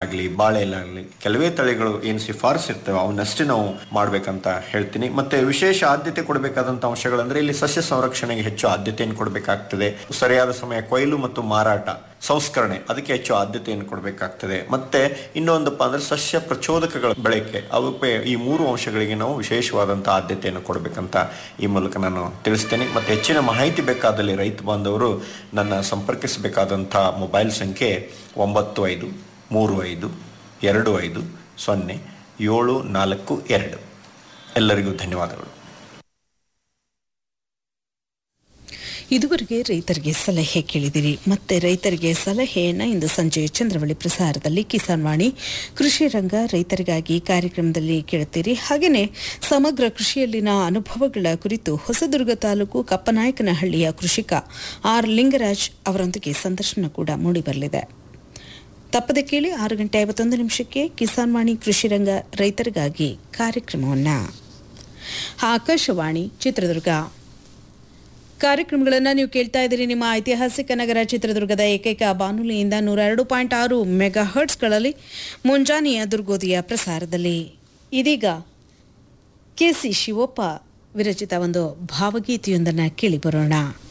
ಆಗಲಿ ಬಾಳೆಲಾಗಲಿ ಕೆಲವೇ ತಳಿಗಳು ಏನು ಶಿಫಾರಸು ಇರ್ತವೆ ಅವನ್ನಷ್ಟೇ ನಾವು ಮಾಡ್ಬೇಕಂತ ಹೇಳ್ತೀನಿ ಮತ್ತೆ ವಿಶೇಷ ಆದ್ಯತೆ ಕೊಡಬೇಕಾದಂತ ಅಂಶಗಳಂದ್ರೆ ಇಲ್ಲಿ ಸಸ್ಯ ಸಂರಕ್ಷಣೆಗೆ ಹೆಚ್ಚು ಆದ್ಯತೆಯನ್ನು ಕೊಡಬೇಕಾಗ್ತದೆ ಸರಿಯಾದ ಸಮಯ ಕೊಯ್ಲು ಮತ್ತು ಮಾರಾಟ ಸಂಸ್ಕರಣೆ ಅದಕ್ಕೆ ಹೆಚ್ಚು ಆದ್ಯತೆಯನ್ನು ಕೊಡಬೇಕಾಗ್ತದೆ ಮತ್ತೆ ಇನ್ನೊಂದಪ್ಪ ಅಂದ್ರೆ ಸಸ್ಯ ಪ್ರಚೋದಕಗಳ ಬಳಕೆ ಅವಕ್ಕೆ ಈ ಮೂರು ಅಂಶಗಳಿಗೆ ನಾವು ವಿಶೇಷವಾದಂತಹ ಆದ್ಯತೆಯನ್ನು ಕೊಡಬೇಕಂತ ಈ ಮೂಲಕ ನಾನು ತಿಳಿಸ್ತೇನೆ ಮತ್ತೆ ಹೆಚ್ಚಿನ ಮಾಹಿತಿ ಬೇಕಾದಲ್ಲಿ ರೈತ ಬಾಂಧವರು ನನ್ನ ಸಂಪರ್ಕಿಸಬೇಕಾದಂತಹ ಮೊಬೈಲ್ ಸಂಖ್ಯೆ ಒಂಬತ್ತು ಐದು ಮೂರು ಐದು ಎರಡು ಐದು ಸೊನ್ನೆ ಏಳು ನಾಲ್ಕು ಎರಡು ಎಲ್ಲರಿಗೂ ಧನ್ಯವಾದಗಳು ಇದುವರೆಗೆ ರೈತರಿಗೆ ಸಲಹೆ ಕೇಳಿದಿರಿ ಮತ್ತೆ ರೈತರಿಗೆ ಸಲಹೆಯನ್ನ ಇಂದು ಸಂಜೆ ಚಂದ್ರವಳ್ಳಿ ಪ್ರಸಾರದಲ್ಲಿ ಕಿಸಾನ್ ವಾಣಿ ಕೃಷಿ ರಂಗ ರೈತರಿಗಾಗಿ ಕಾರ್ಯಕ್ರಮದಲ್ಲಿ ಕೇಳುತ್ತೀರಿ ಹಾಗೆಯೇ ಸಮಗ್ರ ಕೃಷಿಯಲ್ಲಿನ ಅನುಭವಗಳ ಕುರಿತು ಹೊಸದುರ್ಗ ತಾಲೂಕು ಕಪ್ಪನಾಯಕನಹಳ್ಳಿಯ ಕೃಷಿಕ ಆರ್ ಲಿಂಗರಾಜ್ ಅವರೊಂದಿಗೆ ಸಂದರ್ಶನ ಕೂಡ ಮೂಡಿಬರಲಿದೆ ತಪ್ಪದೆ ಕೇಳಿ ಆರು ಗಂಟೆ ಐವತ್ತೊಂದು ನಿಮಿಷಕ್ಕೆ ಕಿಸಾನ್ ವಾಣಿ ಕೃಷಿ ರಂಗ ರೈತರಿಗಾಗಿ ಕಾರ್ಯಕ್ರಮವನ್ನ ಆಕಾಶವಾಣಿ ಚಿತ್ರದುರ್ಗ ಕಾರ್ಯಕ್ರಮಗಳನ್ನು ನೀವು ಕೇಳ್ತಾ ಇದ್ದೀರಿ ನಿಮ್ಮ ಐತಿಹಾಸಿಕ ನಗರ ಚಿತ್ರದುರ್ಗದ ಏಕೈಕ ಬಾನುಲಿಯಿಂದ ನೂರ ಎರಡು ಪಾಯಿಂಟ್ ಆರು ಮೆಗಾ ಹರ್ಟ್ಸ್ಗಳಲ್ಲಿ ಮುಂಜಾನೆಯ ದುರ್ಗೋದಿಯ ಪ್ರಸಾರದಲ್ಲಿ ಇದೀಗ ಕೆಸಿ ಶಿವಪ್ಪ ವಿರಚಿತ ಒಂದು ಭಾವಗೀತೆಯೊಂದನ್ನು ಕೇಳಿ ಬರೋಣ